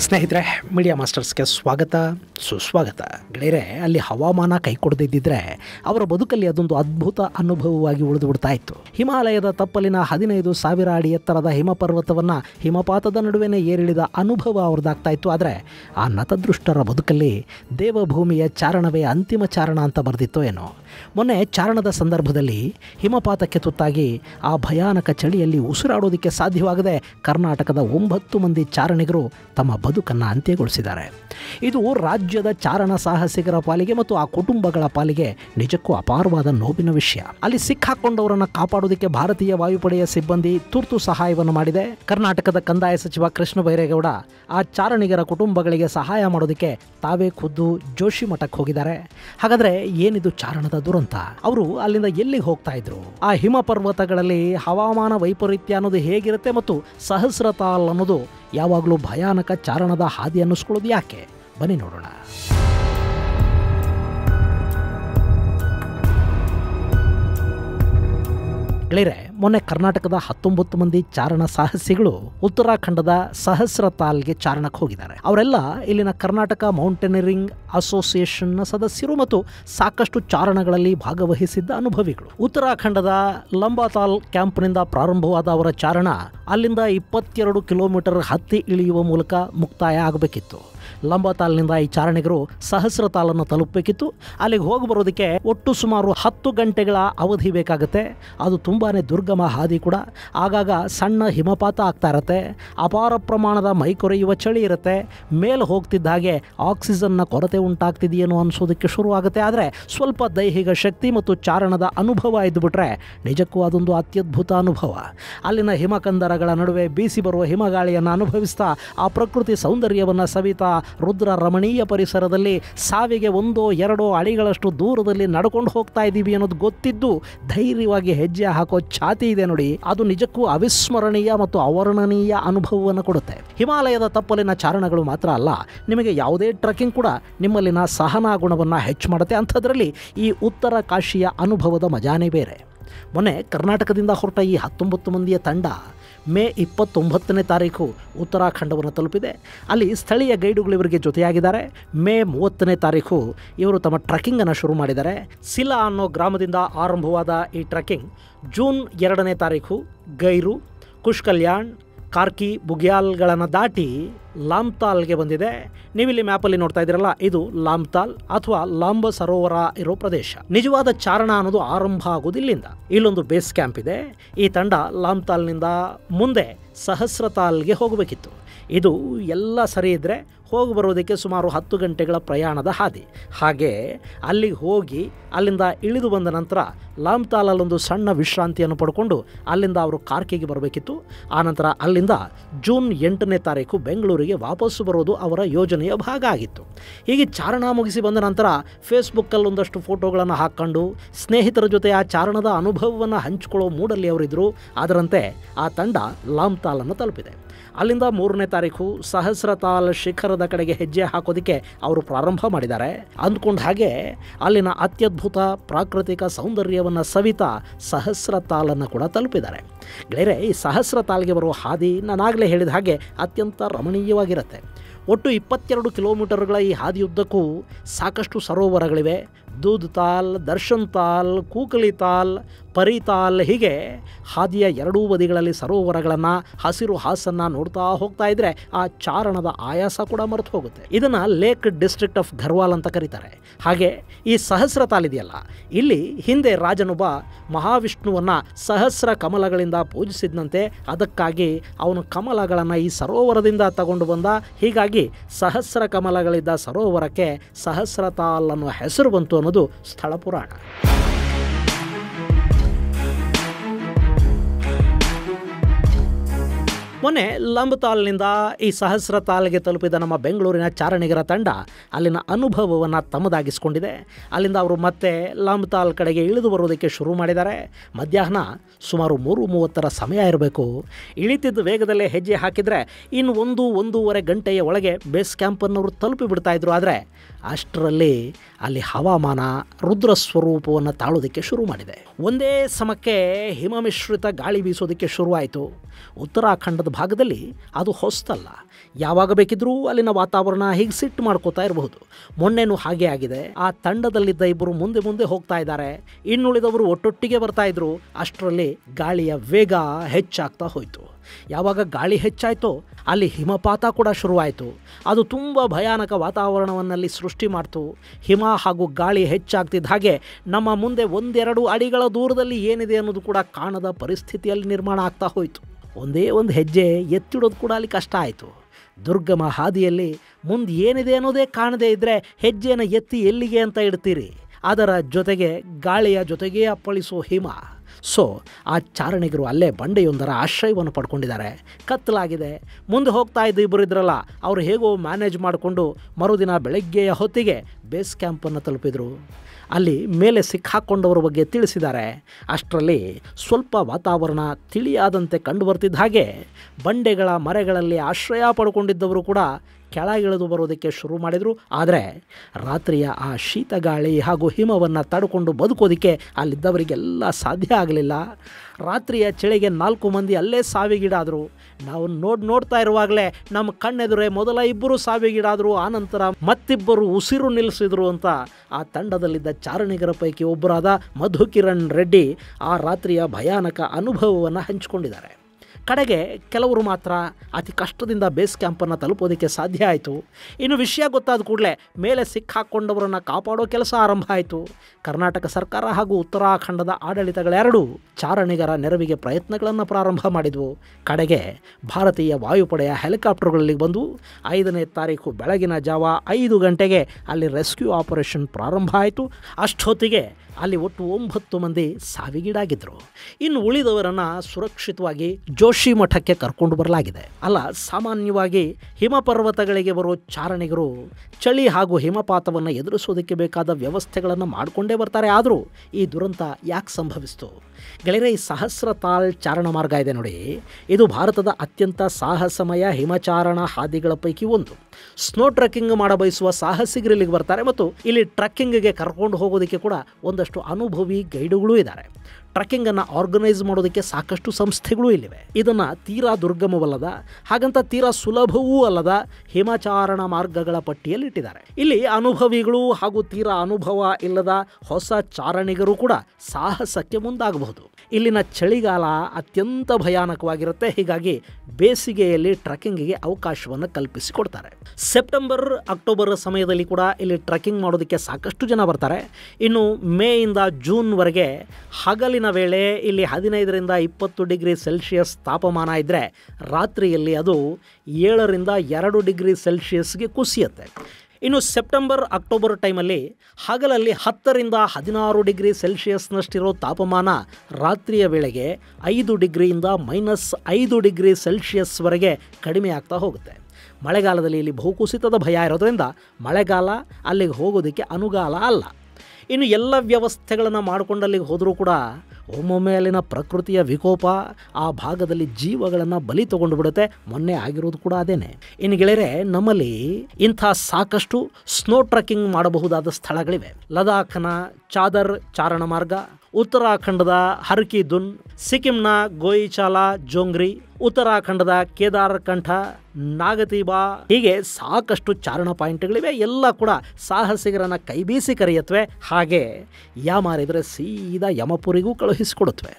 ಸ್ನೇಹಿತರೆ ಮೀಡಿಯಾ ಮಾಸ್ಟರ್ಸ್ಗೆ ಸ್ವಾಗತ ಸುಸ್ವಾಗತ ಗೆಳೆಯರೆ ಅಲ್ಲಿ ಹವಾಮಾನ ಕೈ ಕೊಡದಿದ್ದರೆ ಅವರ ಬದುಕಲ್ಲಿ ಅದೊಂದು ಅದ್ಭುತ ಅನುಭವವಾಗಿ ಉಳಿದು ಬಿಡ್ತಾ ಇತ್ತು ಹಿಮಾಲಯದ ತಪ್ಪಲಿನ ಹದಿನೈದು ಸಾವಿರ ಅಡಿ ಎತ್ತರದ ಹಿಮಪರ್ವತವನ್ನು ಹಿಮಪಾತದ ನಡುವೆನೇ ಏರಿಳಿದ ಅನುಭವ ಅವ್ರದ್ದಾಗ್ತಾ ಇತ್ತು ಆದರೆ ಆ ನತದೃಷ್ಟರ ಬದುಕಲ್ಲಿ ದೇವಭೂಮಿಯ ಚಾರಣವೇ ಅಂತಿಮ ಚಾರಣ ಅಂತ ಬರೆದಿತ್ತೋ ಏನೋ ಮೊನ್ನೆ ಚಾರಣದ ಸಂದರ್ಭದಲ್ಲಿ ಹಿಮಪಾತಕ್ಕೆ ತುತ್ತಾಗಿ ಆ ಭಯಾನಕ ಚಳಿಯಲ್ಲಿ ಉಸಿರಾಡೋದಕ್ಕೆ ಸಾಧ್ಯವಾಗದೆ ಕರ್ನಾಟಕದ ಒಂಬತ್ತು ಮಂದಿ ಚಾರಣಿಗರು ತಮ್ಮ ಬದುಕನ್ನು ಅಂತ್ಯಗೊಳಿಸಿದ್ದಾರೆ ಇದು ರಾಜ್ಯದ ಚಾರಣ ಸಾಹಸಿಗರ ಪಾಲಿಗೆ ಮತ್ತು ಆ ಕುಟುಂಬಗಳ ಪಾಲಿಗೆ ನಿಜಕ್ಕೂ ಅಪಾರವಾದ ನೋವಿನ ವಿಷಯ ಅಲ್ಲಿ ಸಿಕ್ಕಾಕೊಂಡವರನ್ನು ಕಾಪಾಡೋದಕ್ಕೆ ಭಾರತೀಯ ವಾಯುಪಡೆಯ ಸಿಬ್ಬಂದಿ ತುರ್ತು ಸಹಾಯವನ್ನು ಮಾಡಿದೆ ಕರ್ನಾಟಕದ ಕಂದಾಯ ಸಚಿವ ಕೃಷ್ಣ ಬೈರೇಗೌಡ ಆ ಚಾರಣಿಗರ ಕುಟುಂಬಗಳಿಗೆ ಸಹಾಯ ಮಾಡೋದಕ್ಕೆ ತಾವೇ ಖುದ್ದು ಜೋಶಿ ಮಠಕ್ಕೆ ಹೋಗಿದ್ದಾರೆ ಹಾಗಾದ್ರೆ ಏನಿದು ಚಾರಣದ ದುರಂತ ಅವರು ಅಲ್ಲಿಂದ ಎಲ್ಲಿಗೆ ಹೋಗ್ತಾ ಇದ್ರು ಆ ಹಿಮ ಪರ್ವತಗಳಲ್ಲಿ ಹವಾಮಾನ ವೈಪರೀತ್ಯ ಅನ್ನೋದು ಹೇಗಿರುತ್ತೆ ಮತ್ತು ಸಹಸ್ರತಾಲ್ ಅನ್ನೋದು ಯಾವಾಗಲೂ ಭಯಾನಕ ಚಾರಣದ ಹಾದಿ ಅನ್ನಿಸ್ಕೊಳ್ಳೋದು ಯಾಕೆ ಬನ್ನಿ ನೋಡೋಣ ಗೆಳೆಯರೆ ಮೊನ್ನೆ ಕರ್ನಾಟಕದ ಹತ್ತೊಂಬತ್ತು ಮಂದಿ ಚಾರಣ ಸಾಹಸಿಗಳು ಉತ್ತರಾಖಂಡದ ಸಹಸ್ರತಾಲ್ಗೆ ಚಾರಣಕ್ಕೆ ಹೋಗಿದ್ದಾರೆ ಅವರೆಲ್ಲ ಇಲ್ಲಿನ ಕರ್ನಾಟಕ ಮೌಂಟೇನರಿಂಗ್ ಅಸೋಸಿಯೇಷನ್ನ ಸದಸ್ಯರು ಮತ್ತು ಸಾಕಷ್ಟು ಚಾರಣಗಳಲ್ಲಿ ಭಾಗವಹಿಸಿದ್ದ ಅನುಭವಿಗಳು ಉತ್ತರಾಖಂಡದ ಲಂಬಾತಾಲ್ ಕ್ಯಾಂಪ್ನಿಂದ ಪ್ರಾರಂಭವಾದ ಅವರ ಚಾರಣ ಅಲ್ಲಿಂದ ಇಪ್ಪತ್ತೆರಡು ಕಿಲೋಮೀಟರ್ ಹತ್ತಿ ಇಳಿಯುವ ಮೂಲಕ ಮುಕ್ತಾಯ ಆಗಬೇಕಿತ್ತು ಲಂಬತಾಲ್ನಿಂದ ಈ ಚಾರಣಿಗರು ಸಹಸ್ರತಾಲನ್ನು ತಲುಪಬೇಕಿತ್ತು ಅಲ್ಲಿಗೆ ಹೋಗಿ ಬರೋದಕ್ಕೆ ಒಟ್ಟು ಸುಮಾರು ಹತ್ತು ಗಂಟೆಗಳ ಅವಧಿ ಬೇಕಾಗುತ್ತೆ ಅದು ತುಂಬಾ ದುರ್ಗಮ ಹಾದಿ ಕೂಡ ಆಗಾಗ ಸಣ್ಣ ಹಿಮಪಾತ ಆಗ್ತಾ ಇರತ್ತೆ ಅಪಾರ ಪ್ರಮಾಣದ ಮೈ ಕೊರೆಯುವ ಚಳಿ ಇರುತ್ತೆ ಮೇಲೆ ಹೋಗ್ತಿದ್ದ ಹಾಗೆ ಆಕ್ಸಿಜನ್ನ ಕೊರತೆ ಉಂಟಾಗ್ತಿದೆಯೇನೋ ಅನಿಸೋದಕ್ಕೆ ಶುರುವಾಗುತ್ತೆ ಆದರೆ ಸ್ವಲ್ಪ ದೈಹಿಕ ಶಕ್ತಿ ಮತ್ತು ಚಾರಣದ ಅನುಭವ ಇದ್ದುಬಿಟ್ರೆ ನಿಜಕ್ಕೂ ಅದೊಂದು ಅತ್ಯದ್ಭುತ ಅನುಭವ ಅಲ್ಲಿನ ಹಿಮಕಂದರಗಳ ನಡುವೆ ಬೀಸಿ ಬರುವ ಹಿಮಗಾಳಿಯನ್ನು ಅನುಭವಿಸ್ತಾ ಆ ಪ್ರಕೃತಿ ಸೌಂದರ್ಯವನ್ನು ಸವಿತಾ ರುದ್ರ ರಮಣೀಯ ಪರಿಸರದಲ್ಲಿ ಸಾವಿಗೆ ಒಂದೋ ಎರಡೋ ಅಡಿಗಳಷ್ಟು ದೂರದಲ್ಲಿ ನಡ್ಕೊಂಡು ಹೋಗ್ತಾ ಇದ್ದೀವಿ ಅನ್ನೋದು ಗೊತ್ತಿದ್ದು ಧೈರ್ಯವಾಗಿ ಹೆಜ್ಜೆ ಹಾಕೋ ಛಾತಿ ಇದೆ ನೋಡಿ ಅದು ನಿಜಕ್ಕೂ ಅವಿಸ್ಮರಣೀಯ ಮತ್ತು ಅವರ್ಣನೀಯ ಅನುಭವವನ್ನು ಕೊಡುತ್ತೆ ಹಿಮಾಲಯದ ತಪ್ಪಲಿನ ಚಾರಣಗಳು ಮಾತ್ರ ಅಲ್ಲ ನಿಮಗೆ ಯಾವುದೇ ಟ್ರೆಕ್ಕಿಂಗ್ ಕೂಡ ನಿಮ್ಮಲ್ಲಿನ ಸಹನಾ ಗುಣವನ್ನು ಹೆಚ್ಚು ಮಾಡುತ್ತೆ ಅಂಥದ್ರಲ್ಲಿ ಈ ಉತ್ತರ ಕಾಶಿಯ ಅನುಭವದ ಮಜಾನೇ ಬೇರೆ ಮೊನ್ನೆ ಕರ್ನಾಟಕದಿಂದ ಹೊರಟ ಈ ಹತ್ತೊಂಬತ್ತು ಮಂದಿಯ ತಂಡ ಮೇ ಇಪ್ಪತ್ತೊಂಬತ್ತನೇ ತಾರೀಕು ಉತ್ತರಾಖಂಡವನ್ನು ತಲುಪಿದೆ ಅಲ್ಲಿ ಸ್ಥಳೀಯ ಗೈಡುಗಳು ಇವರಿಗೆ ಜೊತೆಯಾಗಿದ್ದಾರೆ ಮೇ ಮೂವತ್ತನೇ ತಾರೀಕು ಇವರು ತಮ್ಮ ಟ್ರೆಕ್ಕಿಂಗನ್ನು ಶುರು ಮಾಡಿದ್ದಾರೆ ಸಿಲಾ ಅನ್ನೋ ಗ್ರಾಮದಿಂದ ಆರಂಭವಾದ ಈ ಟ್ರೆಕ್ಕಿಂಗ್ ಜೂನ್ ಎರಡನೇ ತಾರೀಕು ಗೈರು ಕುಶ್ಕಲ್ಯಾಣ್ ಕಾರ್ಕಿ ಬುಗ್ಯಾಲ್ಗಳನ್ನು ದಾಟಿ ಲಾಮ್ತಾಲ್ಗೆ ಬಂದಿದೆ ನೀವಿಲ್ಲಿ ಮ್ಯಾಪಲ್ಲಿ ನೋಡ್ತಾ ಇದ್ದೀರಲ್ಲ ಇದು ಲಾಮ್ತಾಲ್ ಅಥವಾ ಲಾಂಬ ಸರೋವರ ಇರೋ ಪ್ರದೇಶ ನಿಜವಾದ ಚಾರಣ ಅನ್ನೋದು ಆರಂಭ ಆಗೋದು ಇಲ್ಲಿಂದ ಇಲ್ಲೊಂದು ಬೇಸ್ ಕ್ಯಾಂಪ್ ಇದೆ ಈ ತಂಡ ಲಾಮ್ತಾಲ್ನಿಂದ ಮುಂದೆ ಸಹಸ್ರತಾಲ್ಗೆ ಹೋಗಬೇಕಿತ್ತು ಇದು ಎಲ್ಲ ಸರಿ ಇದ್ದರೆ ಹೋಗಿ ಬರೋದಕ್ಕೆ ಸುಮಾರು ಹತ್ತು ಗಂಟೆಗಳ ಪ್ರಯಾಣದ ಹಾದಿ ಹಾಗೆ ಅಲ್ಲಿಗೆ ಹೋಗಿ ಅಲ್ಲಿಂದ ಇಳಿದು ಬಂದ ನಂತರ ಲಾಮ್ತಾಲಲ್ಲೊಂದು ಸಣ್ಣ ವಿಶ್ರಾಂತಿಯನ್ನು ಪಡ್ಕೊಂಡು ಅಲ್ಲಿಂದ ಅವರು ಕಾರ್ಕಿಗೆ ಬರಬೇಕಿತ್ತು ಆನಂತರ ಅಲ್ಲಿಂದ ಜೂನ್ ಎಂಟನೇ ತಾರೀಕು ಬೆಂಗಳೂರಿಗೆ ವಾಪಸ್ಸು ಬರೋದು ಅವರ ಯೋಜನೆಯ ಭಾಗ ಆಗಿತ್ತು ಹೀಗೆ ಚಾರಣ ಮುಗಿಸಿ ಬಂದ ನಂತರ ಫೇಸ್ಬುಕ್ಕಲ್ಲಿ ಒಂದಷ್ಟು ಫೋಟೋಗಳನ್ನು ಹಾಕ್ಕೊಂಡು ಸ್ನೇಹಿತರ ಜೊತೆ ಆ ಚಾರಣದ ಅನುಭವವನ್ನು ಹಂಚಿಕೊಳ್ಳೋ ಮೂಡಲ್ಲಿ ಅವರಿದ್ದರು ಅದರಂತೆ ಆ ತಂಡ ಲಾಮ್ತಾಲನ್ನು ತಲುಪಿದೆ ಅಲ್ಲಿಂದ ಮೂರನೇ ತಾರೀಕು ಸಹಸ್ರತಾಲ್ ಶಿಖರದ ಕಡೆಗೆ ಹೆಜ್ಜೆ ಹಾಕೋದಕ್ಕೆ ಅವರು ಪ್ರಾರಂಭ ಮಾಡಿದ್ದಾರೆ ಅಂದ್ಕೊಂಡ ಹಾಗೆ ಅಲ್ಲಿನ ಅತ್ಯದ್ಭುತ ಪ್ರಾಕೃತಿಕ ಸೌಂದರ್ಯವನ್ನು ಸವಿತಾ ಸಹಸ್ರತಾಲನ್ನು ಕೂಡ ತಲುಪಿದ್ದಾರೆ ಗೆಳೆಯರೆ ಈ ಸಹಸ್ರತಾಲ್ಗೆ ಬರುವ ಹಾದಿ ನಾನಾಗಲೇ ಹೇಳಿದ ಹಾಗೆ ಅತ್ಯಂತ ರಮಣೀಯವಾಗಿರುತ್ತೆ ಒಟ್ಟು ಇಪ್ಪತ್ತೆರಡು ಕಿಲೋಮೀಟರ್ಗಳ ಈ ಹಾದಿಯುದ್ದಕ್ಕೂ ಸಾಕಷ್ಟು ಸರೋವರಗಳಿವೆ ದೂದ್ ತಾಲ್ ದರ್ಶನ್ ತಾಲ್ ಕೂಕಲಿ ತಾಲ್ ಪರಿತಾಲ್ ಹೀಗೆ ಹಾದಿಯ ಎರಡೂ ಬದಿಗಳಲ್ಲಿ ಸರೋವರಗಳನ್ನು ಹಸಿರು ಹಾಸನ್ನು ನೋಡ್ತಾ ಹೋಗ್ತಾ ಇದ್ರೆ ಆ ಚಾರಣದ ಆಯಾಸ ಕೂಡ ಮರೆತು ಹೋಗುತ್ತೆ ಇದನ್ನು ಲೇಕ್ ಡಿಸ್ಟ್ರಿಕ್ಟ್ ಆಫ್ ಘರ್ವಾಲ್ ಅಂತ ಕರೀತಾರೆ ಹಾಗೆ ಈ ಸಹಸ್ರ ತಾಲ್ ಇದೆಯಲ್ಲ ಇಲ್ಲಿ ಹಿಂದೆ ರಾಜನೊಬ್ಬ ಮಹಾವಿಷ್ಣುವನ್ನು ಸಹಸ್ರ ಕಮಲಗಳಿಂದ ಪೂಜಿಸಿದಂತೆ ಅದಕ್ಕಾಗಿ ಅವನು ಕಮಲಗಳನ್ನು ಈ ಸರೋವರದಿಂದ ತಗೊಂಡು ಬಂದ ಹೀಗಾಗಿ ಸಹಸ್ರ ಕಮಲಗಳಿದ್ದ ಸರೋವರಕ್ಕೆ ಸಹಸ್ರತಾಲ್ ಅನ್ನುವ ಹೆಸರು ಬಂತು ಅನ್ನೋದು ಸ್ಥಳ ಪುರಾಣ ಮೊನ್ನೆ ಲಂಬತಾಲ್ನಿಂದ ಈ ಸಹಸ್ರ ತಾಲ್ಗೆ ತಲುಪಿದ ನಮ್ಮ ಬೆಂಗಳೂರಿನ ಚಾರಣಿಗರ ತಂಡ ಅಲ್ಲಿನ ಅನುಭವವನ್ನು ತಮ್ಮದಾಗಿಸ್ಕೊಂಡಿದೆ ಅಲ್ಲಿಂದ ಅವರು ಮತ್ತೆ ಲಂಬತಾಲ್ ಕಡೆಗೆ ಇಳಿದು ಬರೋದಕ್ಕೆ ಶುರು ಮಾಡಿದ್ದಾರೆ ಮಧ್ಯಾಹ್ನ ಸುಮಾರು ಮೂರು ಮೂವತ್ತರ ಸಮಯ ಇರಬೇಕು ಇಳಿತಿದ್ದ ವೇಗದಲ್ಲೇ ಹೆಜ್ಜೆ ಹಾಕಿದರೆ ಇನ್ನು ಒಂದು ಒಂದೂವರೆ ಗಂಟೆಯ ಒಳಗೆ ಬೇಸ್ ಕ್ಯಾಂಪನ್ನು ತಲುಪಿ ಬಿಡ್ತಾ ಇದ್ರು ಆದರೆ ಅಷ್ಟರಲ್ಲಿ ಅಲ್ಲಿ ಹವಾಮಾನ ರುದ್ರ ಸ್ವರೂಪವನ್ನು ತಾಳೋದಕ್ಕೆ ಶುರು ಮಾಡಿದೆ ಒಂದೇ ಸಮಕ್ಕೆ ಹಿಮಮಿಶ್ರಿತ ಗಾಳಿ ಬೀಸೋದಕ್ಕೆ ಶುರುವಾಯಿತು ಉತ್ತರಾಖಂಡದ ಭಾಗದಲ್ಲಿ ಅದು ಹೊಸ್ತಲ್ಲ ಯಾವಾಗ ಬೇಕಿದ್ರೂ ಅಲ್ಲಿನ ವಾತಾವರಣ ಹೀಗೆ ಸಿಟ್ಟು ಮಾಡ್ಕೋತಾ ಇರಬಹುದು ಮೊನ್ನೆನೂ ಹಾಗೆ ಆಗಿದೆ ಆ ತಂಡದಲ್ಲಿದ್ದ ಇಬ್ಬರು ಮುಂದೆ ಮುಂದೆ ಹೋಗ್ತಾ ಇದ್ದಾರೆ ಇನ್ನುಳಿದವರು ಒಟ್ಟೊಟ್ಟಿಗೆ ಬರ್ತಾ ಇದ್ರು ಅಷ್ಟರಲ್ಲಿ ಗಾಳಿಯ ವೇಗ ಹೆಚ್ಚಾಗ್ತಾ ಹೋಯಿತು ಯಾವಾಗ ಗಾಳಿ ಹೆಚ್ಚಾಯಿತೋ ಅಲ್ಲಿ ಹಿಮಪಾತ ಕೂಡ ಶುರುವಾಯಿತು ಅದು ತುಂಬ ಭಯಾನಕ ವಾತಾವರಣವನ್ನಲ್ಲಿ ಸೃಷ್ಟಿ ಮಾಡ್ತು ಹಿಮ ಹಾಗೂ ಗಾಳಿ ಹೆಚ್ಚಾಗ್ತಿದ್ದ ಹಾಗೆ ನಮ್ಮ ಮುಂದೆ ಒಂದೆರಡು ಅಡಿಗಳ ದೂರದಲ್ಲಿ ಏನಿದೆ ಅನ್ನೋದು ಕೂಡ ಕಾಣದ ಪರಿಸ್ಥಿತಿಯಲ್ಲಿ ನಿರ್ಮಾಣ ಆಗ್ತಾ ಹೋಯಿತು ಒಂದೇ ಒಂದು ಹೆಜ್ಜೆ ಎತ್ತಿಡೋದು ಕೂಡ ಅಲ್ಲಿ ಕಷ್ಟ ಆಯಿತು ದುರ್ಗಮ ಹಾದಿಯಲ್ಲಿ ಮುಂದೆ ಏನಿದೆ ಅನ್ನೋದೇ ಕಾಣದೇ ಇದ್ದರೆ ಹೆಜ್ಜೆನ ಎತ್ತಿ ಎಲ್ಲಿಗೆ ಅಂತ ಇಡ್ತೀರಿ ಅದರ ಜೊತೆಗೆ ಗಾಳಿಯ ಜೊತೆಗೇ ಅಪ್ಪಳಿಸೋ ಹಿಮ ಸೊ ಆ ಚಾರಣಿಗರು ಅಲ್ಲೇ ಬಂಡೆಯೊಂದರ ಆಶ್ರಯವನ್ನು ಪಡ್ಕೊಂಡಿದ್ದಾರೆ ಕತ್ತಲಾಗಿದೆ ಮುಂದೆ ಹೋಗ್ತಾ ಇದ್ದ ಇಬ್ಬರು ಇದ್ರಲ್ಲ ಅವರು ಹೇಗೋ ಮ್ಯಾನೇಜ್ ಮಾಡಿಕೊಂಡು ಮರುದಿನ ಬೆಳಗ್ಗೆಯ ಹೊತ್ತಿಗೆ ಬೇಸ್ ಕ್ಯಾಂಪನ್ನು ತಲುಪಿದರು ಅಲ್ಲಿ ಮೇಲೆ ಸಿಕ್ಕಾಕೊಂಡವರ ಬಗ್ಗೆ ತಿಳಿಸಿದ್ದಾರೆ ಅಷ್ಟರಲ್ಲಿ ಸ್ವಲ್ಪ ವಾತಾವರಣ ತಿಳಿಯಾದಂತೆ ಕಂಡು ಬರ್ತಿದ್ದ ಹಾಗೆ ಬಂಡೆಗಳ ಮರೆಗಳಲ್ಲಿ ಆಶ್ರಯ ಪಡ್ಕೊಂಡಿದ್ದವರು ಕೂಡ ಕೆಳಗಿಳಿದು ಬರೋದಕ್ಕೆ ಶುರು ಮಾಡಿದರು ಆದರೆ ರಾತ್ರಿಯ ಆ ಶೀತಗಾಳಿ ಹಾಗೂ ಹಿಮವನ್ನು ತಡ್ಕೊಂಡು ಬದುಕೋದಕ್ಕೆ ಅಲ್ಲಿದ್ದವರಿಗೆಲ್ಲ ಸಾಧ್ಯ ಆಗಲಿಲ್ಲ ರಾತ್ರಿಯ ಚಳಿಗೆ ನಾಲ್ಕು ಮಂದಿ ಅಲ್ಲೇ ಸಾವಿಗೀಡಾದರು ನಾವು ನೋಡಿ ನೋಡ್ತಾ ಇರುವಾಗಲೇ ನಮ್ಮ ಕಣ್ಣೆದುರೇ ಮೊದಲ ಇಬ್ಬರು ಸಾವಿಗೀಡಾದರು ಆನಂತರ ಮತ್ತಿಬ್ಬರು ಉಸಿರು ನಿಲ್ಲಿಸಿದ್ರು ಅಂತ ಆ ತಂಡದಲ್ಲಿದ್ದ ಚಾರಣಿಗರ ಪೈಕಿ ಒಬ್ಬರಾದ ಮಧುಕಿರಣ್ ರೆಡ್ಡಿ ಆ ರಾತ್ರಿಯ ಭಯಾನಕ ಅನುಭವವನ್ನು ಹಂಚಿಕೊಂಡಿದ್ದಾರೆ ಕಡೆಗೆ ಕೆಲವರು ಮಾತ್ರ ಅತಿ ಕಷ್ಟದಿಂದ ಬೇಸ್ ಕ್ಯಾಂಪನ್ನು ತಲುಪೋದಕ್ಕೆ ಸಾಧ್ಯ ಆಯಿತು ಇನ್ನು ವಿಷಯ ಗೊತ್ತಾದ ಕೂಡಲೇ ಮೇಲೆ ಸಿಕ್ಕಾಕೊಂಡವರನ್ನು ಕಾಪಾಡೋ ಕೆಲಸ ಆರಂಭ ಆಯಿತು ಕರ್ನಾಟಕ ಸರ್ಕಾರ ಹಾಗೂ ಉತ್ತರಾಖಂಡದ ಆಡಳಿತಗಳೆರಡೂ ಚಾರಣಿಗರ ನೆರವಿಗೆ ಪ್ರಯತ್ನಗಳನ್ನು ಪ್ರಾರಂಭ ಮಾಡಿದವು ಕಡೆಗೆ ಭಾರತೀಯ ವಾಯುಪಡೆಯ ಹೆಲಿಕಾಪ್ಟರ್ಗಳಲ್ಲಿ ಬಂದು ಐದನೇ ತಾರೀಕು ಬೆಳಗಿನ ಜಾವ ಐದು ಗಂಟೆಗೆ ಅಲ್ಲಿ ರೆಸ್ಕ್ಯೂ ಆಪರೇಷನ್ ಪ್ರಾರಂಭ ಆಯಿತು ಅಷ್ಟೊತ್ತಿಗೆ ಅಲ್ಲಿ ಒಟ್ಟು ಒಂಬತ್ತು ಮಂದಿ ಸಾವಿಗೀಡಾಗಿದ್ದರು ಇನ್ನು ಉಳಿದವರನ್ನು ಸುರಕ್ಷಿತವಾಗಿ ಜೋಶಿ ಮಠಕ್ಕೆ ಕರ್ಕೊಂಡು ಬರಲಾಗಿದೆ ಅಲ್ಲ ಸಾಮಾನ್ಯವಾಗಿ ಹಿಮಪರ್ವತಗಳಿಗೆ ಬರೋ ಚಾರಣಿಗರು ಚಳಿ ಹಾಗೂ ಹಿಮಪಾತವನ್ನು ಎದುರಿಸೋದಕ್ಕೆ ಬೇಕಾದ ವ್ಯವಸ್ಥೆಗಳನ್ನು ಮಾಡಿಕೊಂಡೇ ಬರ್ತಾರೆ ಆದರೂ ಈ ದುರಂತ ಯಾಕೆ ಸಂಭವಿಸ್ತು ಗೆಳೆಯರೆ ಈ ಸಹಸ್ರ ತಾಳ್ ಚಾರಣ ಮಾರ್ಗ ಇದೆ ನೋಡಿ ಇದು ಭಾರತದ ಅತ್ಯಂತ ಸಾಹಸಮಯ ಹಿಮಚಾರಣ ಹಾದಿಗಳ ಪೈಕಿ ಒಂದು ಸ್ನೋ ಟ್ರೆಕ್ಕಿಂಗ್ ಮಾಡಬಯಸುವ ಸಾಹಸಿಗರು ಇಲ್ಲಿಗೆ ಬರ್ತಾರೆ ಮತ್ತು ಇಲ್ಲಿ ಟ್ರೆಕ್ಕಿಂಗ್ಗೆ ಕರ್ಕೊಂಡು ಹೋಗೋದಕ್ಕೆ ಕೂಡ ಒಂದಷ್ಟು ಅನುಭವಿ ಗೈಡುಗಳು ಇದ್ದಾರೆ ಟ್ರೆಕ್ಕಿಂಗನ್ನು ಆರ್ಗನೈಸ್ ಮಾಡೋದಕ್ಕೆ ಸಾಕಷ್ಟು ಸಂಸ್ಥೆಗಳು ಇಲ್ಲಿವೆ ಇದನ್ನು ತೀರಾ ದುರ್ಗಮವಲ್ಲದ ಹಾಗಂತ ತೀರಾ ಸುಲಭವೂ ಅಲ್ಲದ ಹಿಮಚಾರಣ ಮಾರ್ಗಗಳ ಪಟ್ಟಿಯಲ್ಲಿ ಇಟ್ಟಿದ್ದಾರೆ ಇಲ್ಲಿ ಅನುಭವಿಗಳು ಹಾಗೂ ತೀರಾ ಅನುಭವ ಇಲ್ಲದ ಹೊಸ ಚಾರಣಿಗರು ಕೂಡ ಸಾಹಸಕ್ಕೆ ಮುಂದಾಗಬಹುದು ಇಲ್ಲಿನ ಚಳಿಗಾಲ ಅತ್ಯಂತ ಭಯಾನಕವಾಗಿರುತ್ತೆ ಹೀಗಾಗಿ ಬೇಸಿಗೆಯಲ್ಲಿ ಟ್ರೆಕ್ಕಿಂಗಿಗೆ ಅವಕಾಶವನ್ನು ಕಲ್ಪಿಸಿಕೊಡ್ತಾರೆ ಸೆಪ್ಟೆಂಬರ್ ಅಕ್ಟೋಬರ್ ಸಮಯದಲ್ಲಿ ಕೂಡ ಇಲ್ಲಿ ಟ್ರೆಕ್ಕಿಂಗ್ ಮಾಡೋದಕ್ಕೆ ಸಾಕಷ್ಟು ಜನ ಬರ್ತಾರೆ ಇನ್ನು ಮೇಯಿಂದ ಜೂನ್ವರೆಗೆ ಹಗಲಿನ ವೇಳೆ ಇಲ್ಲಿ ಹದಿನೈದರಿಂದ ಇಪ್ಪತ್ತು ಡಿಗ್ರಿ ಸೆಲ್ಸಿಯಸ್ ತಾಪಮಾನ ಇದ್ದರೆ ರಾತ್ರಿಯಲ್ಲಿ ಅದು ಏಳರಿಂದ ಎರಡು ಡಿಗ್ರಿ ಸೆಲ್ಸಿಯಸ್ಗೆ ಕುಸಿಯುತ್ತೆ ಇನ್ನು ಸೆಪ್ಟೆಂಬರ್ ಅಕ್ಟೋಬರ್ ಟೈಮಲ್ಲಿ ಹಗಲಲ್ಲಿ ಹತ್ತರಿಂದ ಹದಿನಾರು ಡಿಗ್ರಿ ಸೆಲ್ಸಿಯಸ್ನಷ್ಟಿರೋ ತಾಪಮಾನ ರಾತ್ರಿಯ ವೇಳೆಗೆ ಐದು ಡಿಗ್ರಿಯಿಂದ ಮೈನಸ್ ಐದು ಡಿಗ್ರಿ ಸೆಲ್ಸಿಯಸ್ವರೆಗೆ ಕಡಿಮೆ ಆಗ್ತಾ ಹೋಗುತ್ತೆ ಮಳೆಗಾಲದಲ್ಲಿ ಇಲ್ಲಿ ಭೂಕುಸಿತದ ಭಯ ಇರೋದ್ರಿಂದ ಮಳೆಗಾಲ ಅಲ್ಲಿಗೆ ಹೋಗೋದಕ್ಕೆ ಅನುಗಾಲ ಅಲ್ಲ ಇನ್ನು ಎಲ್ಲ ವ್ಯವಸ್ಥೆಗಳನ್ನು ಮಾಡ್ಕೊಂಡು ಅಲ್ಲಿಗೆ ಹೋದರೂ ಕೂಡ ಒಮ್ಮೊಮ್ಮೆ ಅಲ್ಲಿನ ಪ್ರಕೃತಿಯ ವಿಕೋಪ ಆ ಭಾಗದಲ್ಲಿ ಜೀವಗಳನ್ನು ಬಲಿ ತಗೊಂಡು ಬಿಡುತ್ತೆ ಮೊನ್ನೆ ಆಗಿರೋದು ಕೂಡ ಅದೇನೆ ಇನ್ನು ಗೆಳೆಯರೆ ನಮ್ಮಲ್ಲಿ ಇಂಥ ಸಾಕಷ್ಟು ಸ್ನೋ ಟ್ರೆಕ್ಕಿಂಗ್ ಮಾಡಬಹುದಾದ ಸ್ಥಳಗಳಿವೆ ಲದಾಖ್ನ ಚಾದರ್ ಚಾರಣ ಮಾರ್ಗ ಉತ್ತರಾಖಂಡದ ಹರ್ಕಿ ದುನ್ ಸಿಕ್ಕಿಂನ ಗೋಯಿಚಾಲ ಜೋಂಗ್ರಿ ಉತ್ತರಾಖಂಡದ ಕೇದಾರಕಂಠ ನಾಗತಿಬಾ ಹೀಗೆ ಸಾಕಷ್ಟು ಚಾರಣ ಪಾಯಿಂಟ್ಗಳಿವೆ ಎಲ್ಲ ಕೂಡ ಸಾಹಸಿಗರನ್ನ ಕೈಬೀಸಿ ಕರೆಯತ್ವೆ ಹಾಗೆ ಯಾಮಾರಿದರೆ ಸೀದಾ ಯಮಪುರಿಗೂ ಕಳುಹಿಸಿಕೊಡುತ್ತವೆ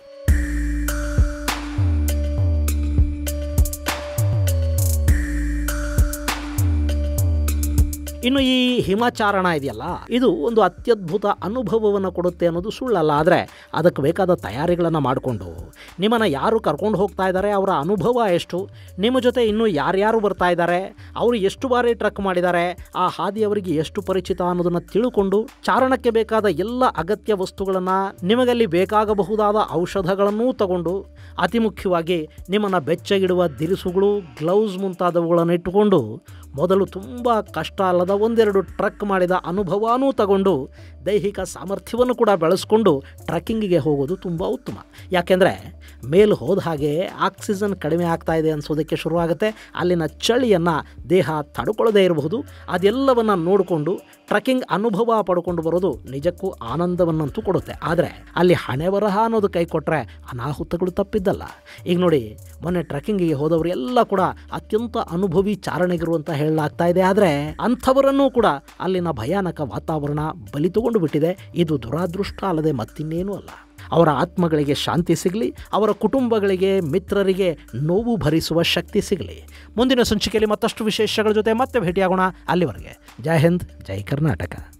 ಇನ್ನು ಈ ಹಿಮಾಚಾರಣ ಇದೆಯಲ್ಲ ಇದು ಒಂದು ಅತ್ಯದ್ಭುತ ಅನುಭವವನ್ನು ಕೊಡುತ್ತೆ ಅನ್ನೋದು ಸುಳ್ಳಲ್ಲ ಆದರೆ ಅದಕ್ಕೆ ಬೇಕಾದ ತಯಾರಿಗಳನ್ನು ಮಾಡಿಕೊಂಡು ನಿಮ್ಮನ್ನು ಯಾರು ಕರ್ಕೊಂಡು ಹೋಗ್ತಾ ಇದ್ದಾರೆ ಅವರ ಅನುಭವ ಎಷ್ಟು ನಿಮ್ಮ ಜೊತೆ ಇನ್ನೂ ಯಾರ್ಯಾರು ಬರ್ತಾ ಇದ್ದಾರೆ ಅವರು ಎಷ್ಟು ಬಾರಿ ಟ್ರಕ್ ಮಾಡಿದ್ದಾರೆ ಆ ಹಾದಿ ಅವರಿಗೆ ಎಷ್ಟು ಪರಿಚಿತ ಅನ್ನೋದನ್ನು ತಿಳ್ಕೊಂಡು ಚಾರಣಕ್ಕೆ ಬೇಕಾದ ಎಲ್ಲ ಅಗತ್ಯ ವಸ್ತುಗಳನ್ನು ನಿಮಗಲ್ಲಿ ಬೇಕಾಗಬಹುದಾದ ಔಷಧಗಳನ್ನೂ ತಗೊಂಡು ಅತಿ ಮುಖ್ಯವಾಗಿ ನಿಮ್ಮನ್ನು ಬೆಚ್ಚಗಿಡುವ ದಿರಿಸುಗಳು ಗ್ಲೌಸ್ ಮುಂತಾದವುಗಳನ್ನು ಇಟ್ಟುಕೊಂಡು ಮೊದಲು ತುಂಬ ಕಷ್ಟ ಅಲ್ಲದ ಒಂದೆರಡು ಟ್ರಕ್ ಮಾಡಿದ ಅನುಭವನೂ ತಗೊಂಡು ದೈಹಿಕ ಸಾಮರ್ಥ್ಯವನ್ನು ಕೂಡ ಬೆಳೆಸ್ಕೊಂಡು ಟ್ರೆಕ್ಕಿಂಗಿಗೆ ಹೋಗೋದು ತುಂಬ ಉತ್ತಮ ಯಾಕೆಂದರೆ ಮೇಲೆ ಹೋದ ಹಾಗೆ ಆಕ್ಸಿಜನ್ ಕಡಿಮೆ ಆಗ್ತಾ ಇದೆ ಅನಿಸೋದಕ್ಕೆ ಶುರುವಾಗುತ್ತೆ ಅಲ್ಲಿನ ಚಳಿಯನ್ನು ದೇಹ ತಡ್ಕೊಳ್ಳದೇ ಇರಬಹುದು ಅದೆಲ್ಲವನ್ನು ನೋಡಿಕೊಂಡು ಟ್ರೆಕ್ಕಿಂಗ್ ಅನುಭವ ಪಡ್ಕೊಂಡು ಬರೋದು ನಿಜಕ್ಕೂ ಆನಂದವನ್ನಂತೂ ಕೊಡುತ್ತೆ ಆದರೆ ಅಲ್ಲಿ ಹಣೆ ಬರಹ ಅನ್ನೋದು ಕೈ ಕೊಟ್ಟರೆ ಅನಾಹುತಗಳು ತಪ್ಪಿದ್ದಲ್ಲ ಈಗ ನೋಡಿ ಮೊನ್ನೆ ಟ್ರೆಕ್ಕಿಂಗಿಗೆ ಹೋದವರು ಎಲ್ಲ ಕೂಡ ಅತ್ಯಂತ ಅನುಭವಿ ಚಾರಣಿಗರು ಅಂತ ಹೇಳಲಾಗ್ತಾ ಇದೆ ಆದರೆ ಅಂಥವರನ್ನೂ ಕೂಡ ಅಲ್ಲಿನ ಭಯಾನಕ ವಾತಾವರಣ ಬಲಿ ತಗೊಂಡು ಬಿಟ್ಟಿದೆ ಇದು ದುರಾದೃಷ್ಟ ಅಲ್ಲದೆ ಮತ್ತಿನ್ನೇನೂ ಅಲ್ಲ ಅವರ ಆತ್ಮಗಳಿಗೆ ಶಾಂತಿ ಸಿಗಲಿ ಅವರ ಕುಟುಂಬಗಳಿಗೆ ಮಿತ್ರರಿಗೆ ನೋವು ಭರಿಸುವ ಶಕ್ತಿ ಸಿಗಲಿ ಮುಂದಿನ ಸಂಚಿಕೆಯಲ್ಲಿ ಮತ್ತಷ್ಟು ವಿಶೇಷಗಳ ಜೊತೆ ಮತ್ತೆ ಭೇಟಿಯಾಗೋಣ ಅಲ್ಲಿವರೆಗೆ ಜೈ ಹಿಂದ್ ಜೈ ಕರ್ನಾಟಕ